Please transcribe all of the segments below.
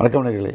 வணக்கம் நேர்களே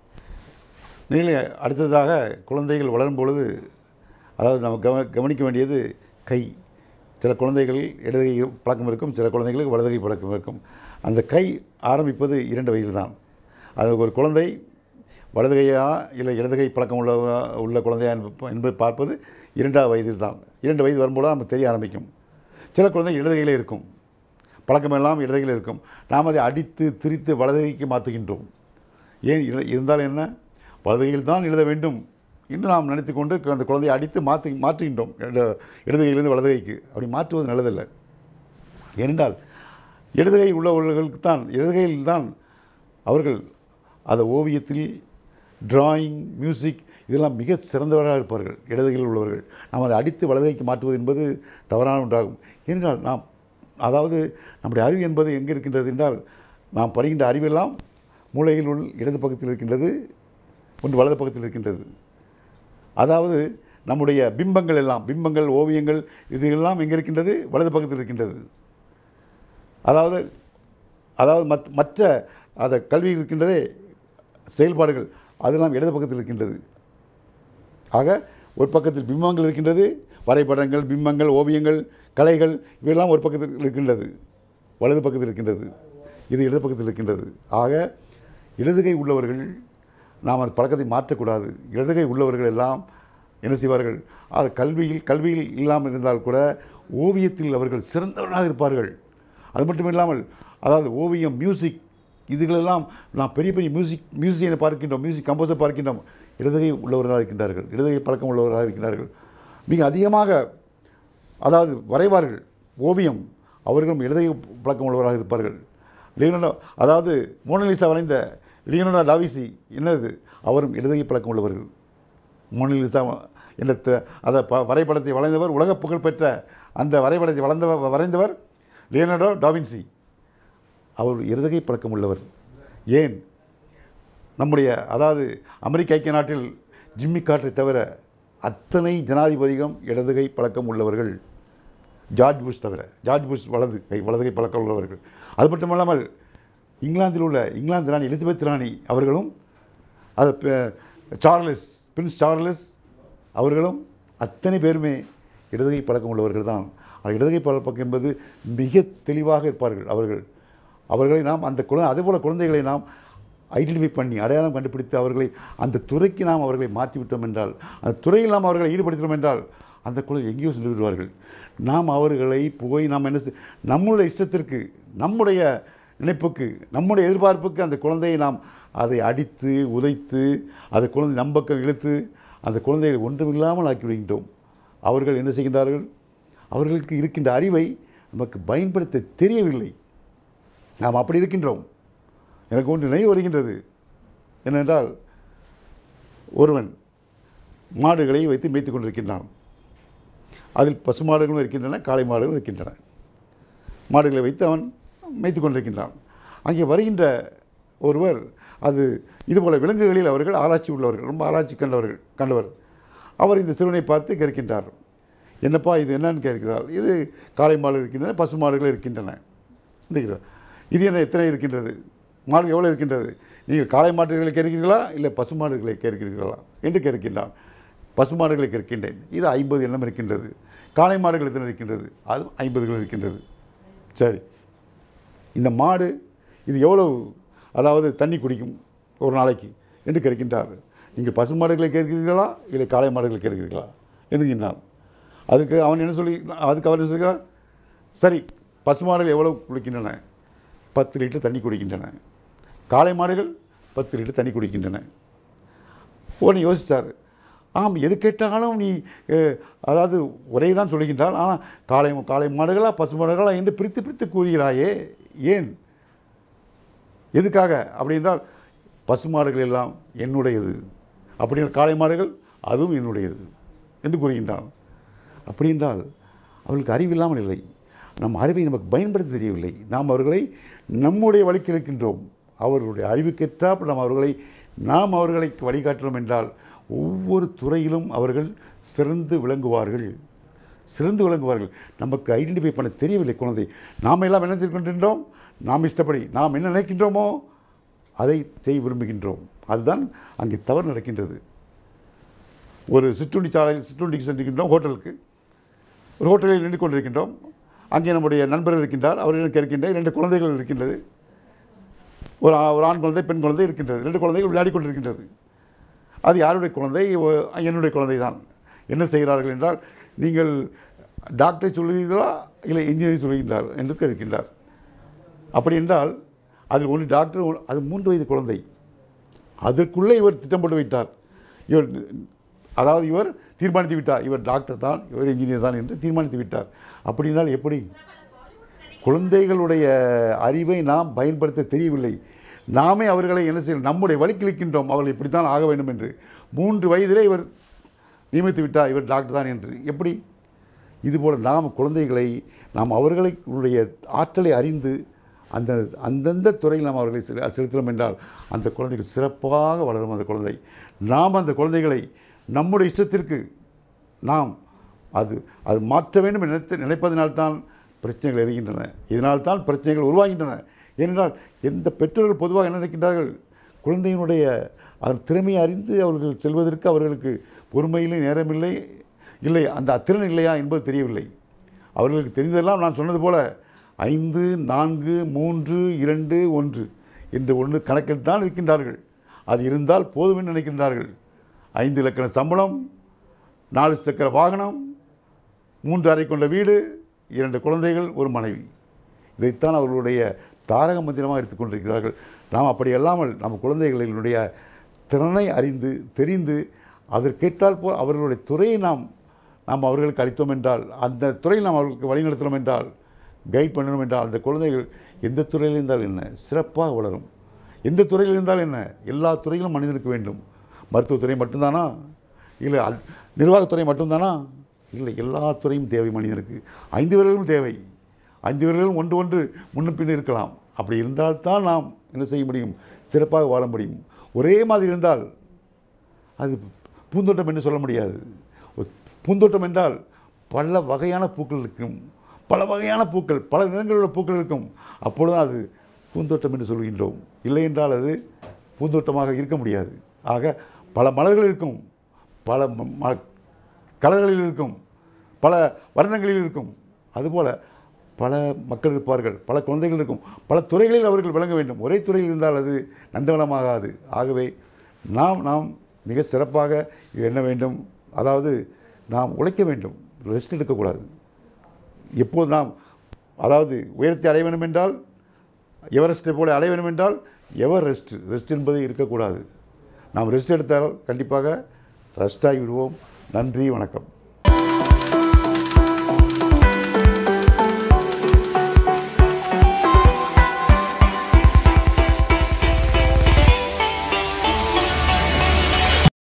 நீங்கள் அடுத்ததாக குழந்தைகள் வளரும் பொழுது அதாவது நம்ம கவ கவனிக்க வேண்டியது கை சில குழந்தைகள் இடதுகை பழக்கம் இருக்கும் சில குழந்தைகளுக்கு வலதுகை பழக்கம் இருக்கும் அந்த கை ஆரம்பிப்பது இரண்டு வயதில் தான் அது ஒரு குழந்தை வலதுகையா இல்லை இடதுகை பழக்கம் உள்ள உள்ள குழந்தையா என்ப- என்பதை பார்ப்பது இரண்டாவது வயதில் தான் இரண்டு வயது வரும்போது நமக்கு தெரிய ஆரம்பிக்கும் சில குழந்தைகள் இடதுகையிலே இருக்கும் பழக்கமெல்லாம் இடதுகையில் இருக்கும் நாம் அதை அடித்து திரித்து வலதுகைக்கு மாற்றுகின்றோம் ஏன் இரு- இருந்தால் என்ன வலதுகையில் தான் எழுத வேண்டும் என்று நாம் நினைத்து கொண்டு அந்த குழந்தையை அடித்து மாற்றி மாற்றுகின்றோம் இட- இடதுகையிலிருந்து வலதுகைக்கு அப்படி மாற்றுவது நல்லதல்ல ஏனென்றால் இடதுகை உள்ளவர்களுக்கு தான் இடதுகையில் தான் அவர்கள் அந்த ஓவியத்தில் டிராயிங் மியூசிக் இதெல்லாம் மிக சிறந்தவராக இருப்பார்கள் இடதுகையில் உள்ளவர்கள் நாம் அதை அடித்து வலதுகைக்கு மாற்றுவது என்பது தவறான ஒன்றாகும் ஏனென்றால் நாம் அதாவது நம்முடைய அறிவு என்பது எங்கே இருக்கின்றது என்றால் நாம் படுகின்ற அறிவெல்லாம் மூளையில் உள் இடது பக்கத்தில் இருக்கின்றது ஒன்று வலது பக்கத்தில் இருக்கின்றது அதாவது நம்முடைய பிம்பங்கள் எல்லாம் பிம்பங்கள் ஓவியங்கள் இது எல்லாம் எங்கே இருக்கின்றது வலது பக்கத்தில் இருக்கின்றது அதாவது அதாவது மத் மற்ற அந்த கல்வி இருக்கின்றதே செயல்பாடுகள் அதெல்லாம் இடது பக்கத்தில் இருக்கின்றது ஆக ஒரு பக்கத்தில் பிம்பங்கள் இருக்கின்றது வரைபடங்கள் பிம்பங்கள் ஓவியங்கள் கலைகள் இவையெல்லாம் ஒரு பக்கத்தில் இருக்கின்றது வலது பக்கத்தில் இருக்கின்றது இது இடது பக்கத்தில் இருக்கின்றது ஆக இடதுகை உள்ளவர்கள் நாம் அந்த பழக்கத்தை மாற்றக்கூடாது இடதுகை உள்ளவர்கள் எல்லாம் என்ன செய்வார்கள் அது கல்வியில் கல்வியில் இல்லாமல் இருந்தால் கூட ஓவியத்தில் அவர்கள் சிறந்தவர்களாக இருப்பார்கள் அது மட்டும் இல்லாமல் அதாவது ஓவியம் மியூசிக் இதுகளெல்லாம் நாம் பெரிய பெரிய மியூசிக் மியூசியனை பார்க்கின்றோம் மியூசிக் கம்போசர் பார்க்கின்றோம் இடதுகை உள்ளவர்களாக இருக்கின்றார்கள் இடதுகை பழக்கம் உள்ளவர்களாக இருக்கின்றார்கள் மிக அதிகமாக அதாவது வரைவார்கள் ஓவியம் அவர்களும் இடதுகை பழக்கம் உள்ளவராக இருப்பார்கள் லியோனோ அதாவது மோனலிசா வரைந்த லியோனோ டாவிசி என்னது அவரும் இடதுகை பழக்கம் உள்ளவர்கள் மோனலிசா என்ற த- அந்த ப வரைபடத்தை வரைந்தவர் உலக புகழ்பெற்ற அந்த வரைபடத்தை வளர்ந்தவர் வரைந்தவர் லியோனடோ டாவின்சி அவர் இடதுகை பழக்கம் உள்ளவர் ஏன் நம்முடைய அதாவது அமெரிக்க ஐக்கிய நாட்டில் ஜிம்மி கார்ட்டரை தவிர அத்தனை ஜனாதிபதிகளும் இடதுகை பழக்கம் உள்ளவர்கள் ஜார்ஜ் புஷ் தவிர ஜார்ஜ் புஷ் வலது கை வலதுகை பழக்கம் உள்ளவர்கள் அது மட்டுமல்லாமல் இங்கிலாந்தில் உள்ள இங்கிலாந்து ராணி எலிசபெத் ராணி அவர்களும் அது ப- சார்லஸ் பிரின்ஸ் சார்லஸ் அவர்களும் அத்தனை பேருமே இடதுகை பழக்கம் உள்ளவர்கள் தான் ஆனால் இடதுகை பழக்கம் என்பது மிக தெளிவாக இருப்பார்கள் அவர்கள் அவர்களை நாம் அந்த குழந்தை அதேபோல் குழந்தைகளை நாம் ஐடென்டிஃபை பண்ணி அடையாளம் கண்டுபிடித்து அவர்களை அந்த துறைக்கு நாம் அவர்களை மாற்றிவிட்டோம் என்றால் அந்த துறையில் நாம் அவர்களை ஈடுபடுத்தினோம் என்றால் அந்த குழந்தை எங்கேயோ சென்று விடுவார்கள் நாம் அவர்களை போய் நாம் என்ன செய்- நம்முடைய இஷ்டத்திற்கு நம்முடைய நினைப்புக்கு நம்முடைய எதிர்பார்ப்புக்கு அந்த குழந்தையை நாம் அதை அடித்து உதைத்து அந்த குழந்தை நம்பக்கம் இழுத்து அந்த குழந்தைகளை ஒன்றுமில்லாமல் ஆக்கி விடுகின்றோம் அவர்கள் என்ன செய்கின்றார்கள் அவர்களுக்கு இருக்கின்ற அறிவை நமக்கு பயன்படுத்த தெரியவில்லை நாம் அப்படி இருக்கின்றோம் எனக்கு ஒன்று நினைவு வருகின்றது என்னென்றால் ஒருவன் மாடுகளை வைத்து மேய்த்து கொண்டிருக்கின்றான் அதில் பசு மாடுகளும் இருக்கின்றன காளை மாடுகளும் இருக்கின்றன மாடுகளை வைத்து அவன் மேய்த்து கொண்டிருக்கின்றான் அங்கே வருகின்ற ஒருவர் அது இதுபோல் விலங்குகளில் அவர்கள் ஆராய்ச்சி உள்ளவர்கள் ரொம்ப ஆராய்ச்சி கண்டவர்கள் கண்டவர் அவர் இந்த சிறுவனை பார்த்து கேட்கின்றார் என்னப்பா இது என்னன்னு கேட்கிறார் இது காளை மாடு இருக்கின்றன பசு மாடுகள் இருக்கின்றன இருக்கிறார் இது என்ன எத்தனை இருக்கின்றது மாடு எவ்வளோ இருக்கின்றது நீங்கள் காளை மாடுகளை கேட்கிறீர்களா இல்லை பசு மாடுகளை கேட்கிறீர்களா என்று கேட்கின்றான் பசு மாடுகளை கேட்கின்றேன் இது ஐம்பது எண்ணம் இருக்கின்றது காளை மாடுகள் எத்தனை இருக்கின்றது அது ஐம்பதுகள் இருக்கின்றது சரி இந்த மாடு இது எவ்வளவு அதாவது தண்ணி குடிக்கும் ஒரு நாளைக்கு என்று கேட்கின்றார் நீங்கள் பசு மாடுகளை கேட்கிறீர்களா இல்லை காளை மாடுகளை கேட்கிறீர்களா என்கின்றான் அதுக்கு அவன் என்ன சொல்லி அதுக்கு அவர் என்ன சொல்கிறார் சரி பசு மாடுகள் எவ்வளவு குடிக்கின்றன பத்து லிட்டர் தண்ணி குடிக்கின்றன காளை மாடுகள் பத்து லிட்டர் தண்ணி குடிக்கின்றன உடனே யோசித்தார் ஆம் எது கேட்டாலும் நீ அஹ், அதாவது ஒரே தான் சொல்லுகின்றால் ஆனால் காளை காளை மாடுகளா பசு மாடுகளா என்று பிரித்து பிரித்து கூறுகிறாயே ஏன் எதுக்காக அப்படி என்றால் பசு மாடுகள் எல்லாம் என்னுடையது அப்படி என்றால் காளை மாடுகள் அதுவும் என்னுடையது என்று கூறுகின்றான் அப்படி என்றால் அவர்களுக்கு அறிவில்லாமல் இல்லை நம் அறிவை நமக்கு பயன்படுத்த தெரியவில்லை நாம் அவர்களை நம்முடைய வழிக்கு இருக்கின்றோம் அவர்களுடைய அறிவுக்கேற்றால் நாம் அவர்களை நாம் அவர்களை வழிகாட்டுறோம் என்றால் ஒவ்வொரு துறையிலும் அவர்கள் சிறந்து விளங்குவார்கள் சிறந்து விளங்குவார்கள் நமக்கு ஐடென்டிஃபை பண்ண தெரியவில்லை குழந்தை நாம் எல்லாம் என்ன கொண்டிருக்கின்றோம் நாம் இஷ்டப்படி நாம் என்ன நினைக்கின்றோமோ அதை செய்ய விரும்புகின்றோம் அதுதான் அங்கே தவறு நடக்கின்றது ஒரு சிற்றுண்டி சாலையில் சிற்றுண்டிக்கு சென்றிருக்கின்றோம் ஹோட்டலுக்கு ஒரு ஹோட்டலில் நின்று கொண்டிருக்கின்றோம் அங்கே நம்முடைய நண்பர்கள் இருக்கின்றார் அவரிடம் கேட்கின்ற இரண்டு குழந்தைகள் இருக்கின்றது ஒரு ஆ- ஒரு ஆண் குழந்தை பெண் குழந்தை இருக்கின்றது ரெண்டு குழந்தைகள் விளையாடி கொண்டிருக்கின்றது அது யாருடைய குழந்தை ஒ- என்னுடைய குழந்தை தான் என்ன செய்கிறார்கள் என்றால் நீங்கள் டாக்டரை சொல்கிறீர்களா இல்லை இன்ஜினியரிங் சொல்கின்றார் என்று கேட்கின்றார் அப்படி என்றால் அதில் ஒன்று டாக்டர் ஒன்று- அது மூன்று வயது குழந்தை அதற்குள்ளே இவர் திட்டம் போட்டு விட்டார் இவர் அதாவது இவர் தீர்மானித்து விட்டார் இவர் டாக்டர் தான் இவர் இன்ஜினியர் தான் என்று தீர்மானித்து விட்டார் அப்படி என்றால் எப்படி குழந்தைகளுடைய அறிவை நாம் பயன்படுத்த தெரியவில்லை நாமே அவர்களை என்ன செய்யணும் நம்முடைய வழிக்கிழிக்கின்றோம் அவர்கள் இப்படித்தான் ஆக வேண்டும் என்று மூன்று வயதிலே இவர் நியமித்து விட்டார் இவர் டாக்டர் தான் என்று எப்படி இதுபோல் நாம் குழந்தைகளை நாம் அவர்களுடைய ஆற்றலை அறிந்து அந்த அந்தந்த துறையில் நாம் அவர்களை செலு- செலுத்தினோம் என்றால் அந்த குழந்தைகள் சிறப்பாக வளரும் அந்த குழந்தை நாம் அந்த குழந்தைகளை நம்முடைய இஷ்டத்திற்கு நாம் அது அது மாற்ற வேண்டும் என்று நினைத்து நினைப்பதனால்தான் பிரச்சனைகள் எரிகின்றன இதனால்தான் பிரச்சனைகள் உருவாகின்றன ஏனென்றால் எந்த பெற்றோர்கள் பொதுவாக என்ன நினைக்கின்றார்கள் குழந்தையினுடைய அதன் திறமையை அறிந்து அவர்கள் செல்வதற்கு அவர்களுக்கு பொறுமையில்லை நேரமில்லை இல்லை அந்த திறன் இல்லையா என்பது தெரியவில்லை அவர்களுக்கு தெரிந்ததெல்லாம் நான் சொன்னது போல ஐந்து நான்கு மூன்று இரண்டு ஒன்று என்று ஒன்று கணக்கில் தான் இருக்கின்றார்கள் அது இருந்தால் போதும் என்று நினைக்கின்றார்கள் ஐந்து இலக்கண சம்பளம் நாலு சக்கர வாகனம் மூன்று அறை கொண்ட வீடு இரண்டு குழந்தைகள் ஒரு மனைவி இதைத்தான் அவர்களுடைய தாரக மந்திரமாக எடுத்துக்கொண்டிருக்கிறார்கள் நாம் அப்படி அல்லாமல் நம்ம குழந்தைகளினுடைய திறனை அறிந்து தெரிந்து அதற்கேற்றால் போல் அவர்களுடைய துறையை நாம் நாம் அவர்களுக்கு அளித்தோம் என்றால் அந்த துறையில் நாம் அவர்களுக்கு வழிநடத்தினோம் என்றால் கைட் பண்ணணும் என்றால் அந்த குழந்தைகள் எந்த துறையில் இருந்தால் என்ன சிறப்பாக வளரும் எந்த துறையில் இருந்தால் என்ன எல்லா துறையிலும் மனிதனுக்கு வேண்டும் மருத்துவத்துறை மட்டும்தானா இல்லை அல்- நிர்வாகத்துறை மட்டும்தானா இல்லை எல்லா துறையும் தேவை மனிதனுக்கு ஐந்து விரல்களும் தேவை ஐந்து விரல்களும் ஒன்று ஒன்று முன்னும் பின்னும் இருக்கலாம் அப்படி இருந்தால்தான் நாம் என்ன செய்ய முடியும் சிறப்பாக வாழ முடியும் ஒரே மாதிரி இருந்தால் அது பூந்தோட்டம் என்று சொல்ல முடியாது ஒரு பூந்தோட்டம் என்றால் பல வகையான பூக்கள் இருக்கும் பல வகையான பூக்கள் பல நிறங்களில் உள்ள பூக்கள் இருக்கும் அப்பொழுது அது பூந்தோட்டம் என்று சொல்கின்றோம் இல்லை என்றால் அது பூந்தோட்டமாக இருக்க முடியாது ஆக பல மலர்கள் இருக்கும் பல ம- ம- கலர்களில் இருக்கும் பல வர்ணங்களில் இருக்கும் அதுபோல் பல மக்கள் இருப்பார்கள் பல குழந்தைகள் இருக்கும் பல துறைகளில் அவர்கள் விளங்க வேண்டும் ஒரே துறையில் இருந்தால் அது நந்தவனமாகாது ஆகவே நாம் நாம் மிக சிறப்பாக எண்ண வேண்டும் அதாவது நாம் உழைக்க வேண்டும் ரெஸ்ட் எடுக்கக்கூடாது எப்போது நாம் அதாவது உயரத்தை அடைய வேண்டும் என்றால் எவரெஸ்ட்டை போல அடைய வேண்டும் என்றால் எவர் ரெஸ்ட் ரெஸ்ட் என்பது இருக்கக்கூடாது நாம் ரெஸ்ட் எடுத்தால் கண்டிப்பாக ரெஸ்ட் ஆகி விடுவோம் நன்றி வணக்கம்